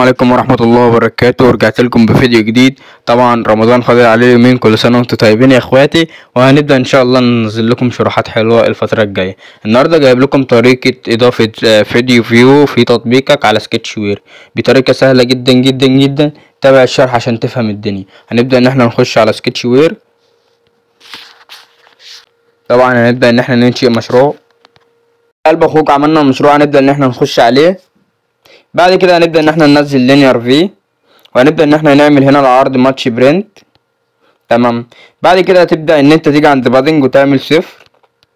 عليكم ورحمة الله وبركاته ورجعت لكم بفيديو جديد طبعا رمضان فاضل عليه يومين كل سنة وانتم طيبين يا اخواتي وهنبدأ ان شاء الله ننزل لكم شروحات حلوة الفترة الجاية النهاردة جايب لكم طريقة اضافة آه، فيديو فيو في تطبيقك على سكتش وير بطريقة سهلة جدا جدا جدا تابع الشرح عشان تفهم الدنيا هنبدأ ان احنا نخش على سكتش وير طبعا هنبدأ ان احنا ننشئ مشروع قلب اخوك عملنا مشروع هنبدأ ان احنا نخش عليه بعد كده هنبدأ ان احنا ننزل لينير في وهنبدأ ان احنا نعمل هنا العرض ماتش برنت تمام بعد كده هتبدأ ان انت تيجي عند بادنج وتعمل صفر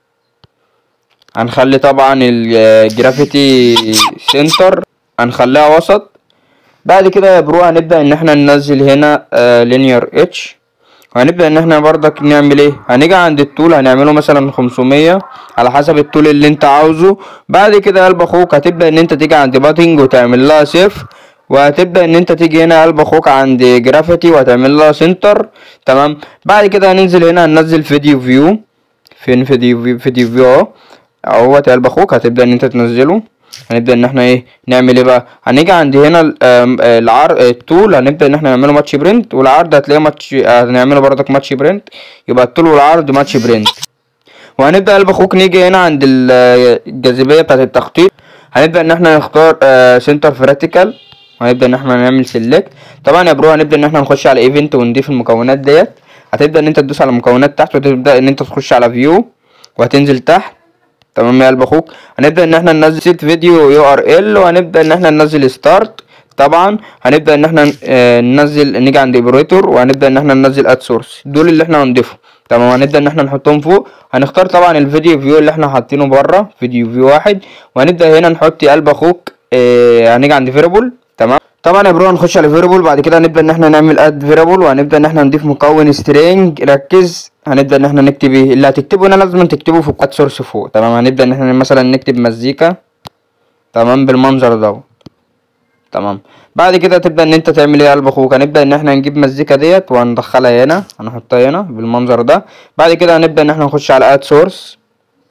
هنخلي طبعا الجرافيتي سنتر هنخليها وسط بعد كده يا برو هنبدأ ان احنا ننزل هنا لينير اتش وهنبدأ ان احنا برضك نعمل ايه هنيجي عند الطول هنعمله مثلا خمسمية على حسب الطول اللي انت عاوزه بعد كده قلب اخوك هتبدأ ان انت تيجي عند باتنج وتعمل لها صفر وهتبدأ ان انت تيجي هنا قلب اخوك عند جرافيتي وهتعمل لها سنتر تمام بعد كده هننزل هنا هننزل فيديو فيو فين فيديو فيو فيديو فيو اهو اهوت يا قلب اخوك هتبدأ ان انت تنزله هنبدأ ان احنا ايه نعمل ايه بقى هنيجي عند هنا ال- آم، آه، العرض الطول هنبدأ ان احنا نعمله ماتش برنت والعرض هتلاقيه ماتش هنعمله برضك ماتش برنت يبقى الطول والعرض ماتش برنت وهنبدأ قلب اخوك نيجي هنا عند ال- آه، الجاذبية بتاعت التخطيط هنبدأ ان احنا نختار سنتر فراتيكال وهنبدأ ان احنا نعمل سيلكت طبعا يا برو هنبدأ ان احنا نخش على ايفنت ونضيف المكونات ديت هتبدأ ان انت تدوس على المكونات تحت وتبدأ ان انت تخش على فيو وهتنزل تحت تمام يا قلب اخوك هنبدا ان احنا ننزل سيت فيديو يو ار ال وهنبدا ان احنا ننزل ستارت طبعا هنبدا ان احنا آه، ننزل نيجي عند اوبريتور وهنبدا ان احنا ننزل اد سورس دول اللي احنا هنضيفهم تمام هنبدا ان احنا نحطهم فوق هنختار طبعا الفيديو فيو اللي احنا حاطينه بره فيديو فيو واحد وهنبدا هنا نحط يا قلب اخوك آه، هنيجي عند فيربل تمام طبعا يا برو هنخش على فيربل بعد كده هنبدا ان احنا نعمل اد فيربل وهنبدا ان احنا نضيف مكون سترينج ركز هنبدا ان احنا نكتب ايه اللي هتكتبه هنا لازم تكتبه في الكود سورس فوق تمام هنبدا ان احنا مثلا نكتب مزيكا تمام بالمنظر دوت تمام بعد كده تبدا ان انت تعمل ايه يا قلب اخوك هنبدا ان احنا نجيب مزيكا ديت وهندخلها هنا هنحطها هنا بالمنظر ده بعد كده هنبدا ان احنا نخش على اد سورس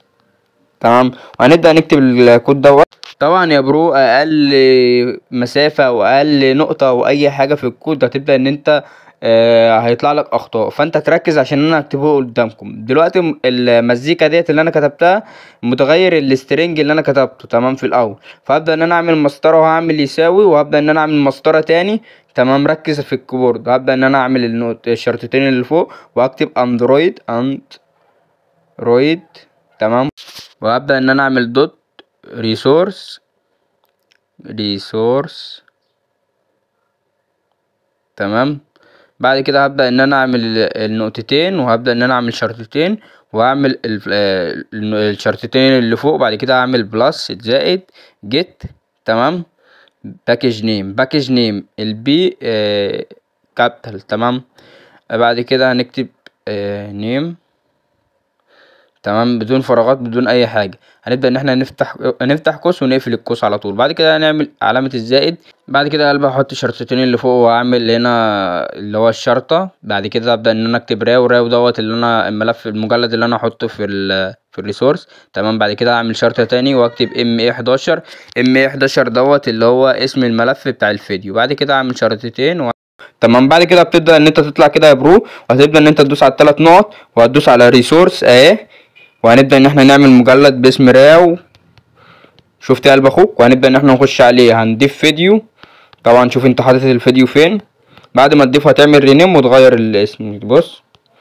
تمام وهنبدا نكتب الكود دوت طبعا يا برو اقل مسافه او اقل نقطه او اي حاجه في الكود هتبدا ان انت آه هيطلع لك اخطاء فانت تركز عشان انا اكتبه قدامكم دلوقتي م- المزيكا ديت اللي انا كتبتها متغير السترنج اللي انا كتبته تمام في الاول فهبدا ان انا اعمل مسطره وهعمل يساوي وهبدا ان انا اعمل مسطره تاني تمام ركز في الكيبورد هبدا ان انا اعمل النقط الشرطتين اللي فوق واكتب اندرويد اندرويد تمام وهبدا ان انا اعمل دوت ريسورس ريسورس تمام بعد كده هبدأ ان انا اعمل ال- النقطتين وهبدأ ان انا اعمل شرطتين واعمل ال- آه، ال- الشرطتين اللي فوق بعد كده اعمل بلس زائد جيت تمام باكج نيم باكج نيم البي كابيتال تمام بعد كده هنكتب نيم تمام بدون فراغات بدون اي حاجه هنبدا ان احنا نفتح نفتح قوس ونقفل القوس على طول بعد كده هنعمل علامه الزائد بعد كده قلب احط الشرطتين اللي فوق واعمل هنا اللي هو الشرطه بعد كده ابدا ان انا اكتب راو راو دوت اللي انا الملف المجلد اللي انا احطه في ال في الريسورس تمام بعد كده اعمل شرطه تاني واكتب ام اي 11 ام اي 11 دوت اللي هو اسم الملف بتاع الفيديو بعد كده اعمل شرطتين و... تمام بعد كده بتبدا ان انت تطلع كده يا برو وهتبدا ان انت تدوس على الثلاث نقط وهتدوس على ريسورس اهي وهنبدأ إن احنا نعمل مجلد باسم راو شفت يا قلب أخوك وهنبدأ إن احنا نخش عليه هنضيف فيديو طبعا شوف انت حاطط الفيديو فين بعد ما تضيفه هتعمل رينيم وتغير الاسم بص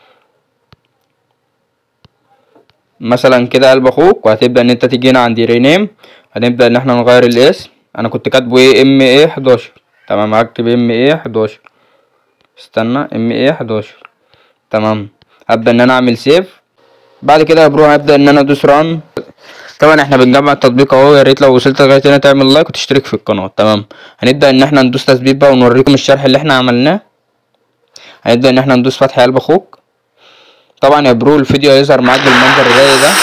مثلا كده قلب أخوك وهتبدأ إن انت تيجي هنا عند رينيم هنبدأ إن احنا نغير الاسم أنا كنت كاتبه ايه ام ايه 11 تمام هكتب ام ايه 11 استنى ام ايه 11 تمام هبدأ إن أنا أعمل سيف بعد كده يا برو هبدأ ان انا ادوس ران طبعا احنا بنجمع التطبيق اهو يا ريت لو وصلت لغايه هنا تعمل لايك وتشترك في القناه تمام هنبدأ ان احنا ندوس تثبيت بقى ونوريكم الشرح اللي احنا عملناه هنبدأ ان احنا ندوس فتح قلب اخوك طبعا يا برو الفيديو هيظهر معاك بالمنظر الرايق ده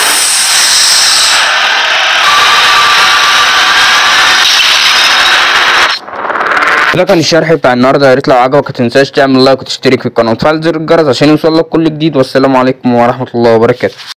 ده كان الشرح بتاع النهارده يا ريت لو عجبك متنساش تعمل لايك وتشترك في القناه وتفعل زر الجرس عشان يوصلك كل جديد والسلام عليكم ورحمه الله وبركاته